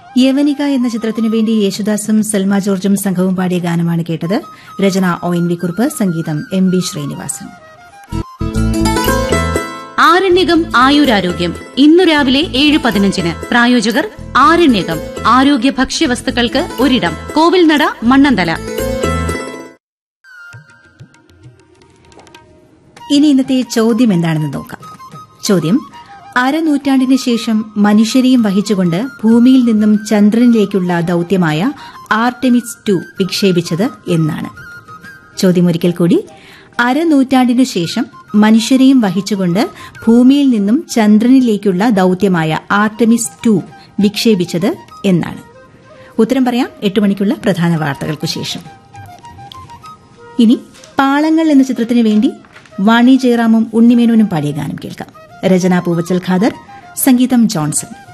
യവനിക എന്ന ചിത്രത്തിനു വേണ്ടി യേശുദാസും സൽമ ജോർജും സംഘവും പാടിയ ഗാനമാണ് കേട്ടത് രചന ഒ എൻ വി കുറുപ്പ് സംഗീതം എം ബി ശ്രീനിവാസൻ ആരണ്യകം ആയുരാരോഗ്യം ഇന്നു രാവിലെ ഏഴ് പതിനഞ്ചിന് പ്രായോജകർ ആരണ്യകം ആരോഗ്യ ഭക്ഷ്യവസ്തുക്കൾക്ക് ഒരിടം കോവിൽനട മണ്ണന്തല ഇനി ഇന്നത്തെ ചോദ്യം എന്താണെന്ന് നോക്കാം ചോദ്യം അരനൂറ്റാണ്ടിന് ശേഷം മനുഷ്യരെയും വഹിച്ചുകൊണ്ട് ഭൂമിയിൽ നിന്നും ചന്ദ്രനിലേക്കുള്ള ദൌത്യമായ ആർടെമിസ് ടു വിക്ഷേപിച്ചത് എന്നാണ് ചോദ്യം ഒരിക്കൽ കൂടി അരനൂറ്റാണ്ടിനു ശേഷം മനുഷ്യരെയും വഹിച്ചുകൊണ്ട് ഭൂമിയിൽ നിന്നും ചന്ദ്രനിലേക്കുള്ള ദൌത്യമായ ആർടെമിസ് ടു വിക്ഷേപിച്ചത് എന്നാണ് ഉത്തരം പറയാം എട്ട് മണിക്കുള്ള പ്രധാന വാർത്തകൾക്കു ശേഷം ഇനി പാളങ്ങൾ എന്ന ചിത്രത്തിന് വേണ്ടി വാണി ജയറാമും ഉണ്ണിമേനോനും പാടിയ ഗാനം കേൾക്കാം രചന പൂവച്ചൽ ഖാദർ സംഗീതം ജോൺസൺ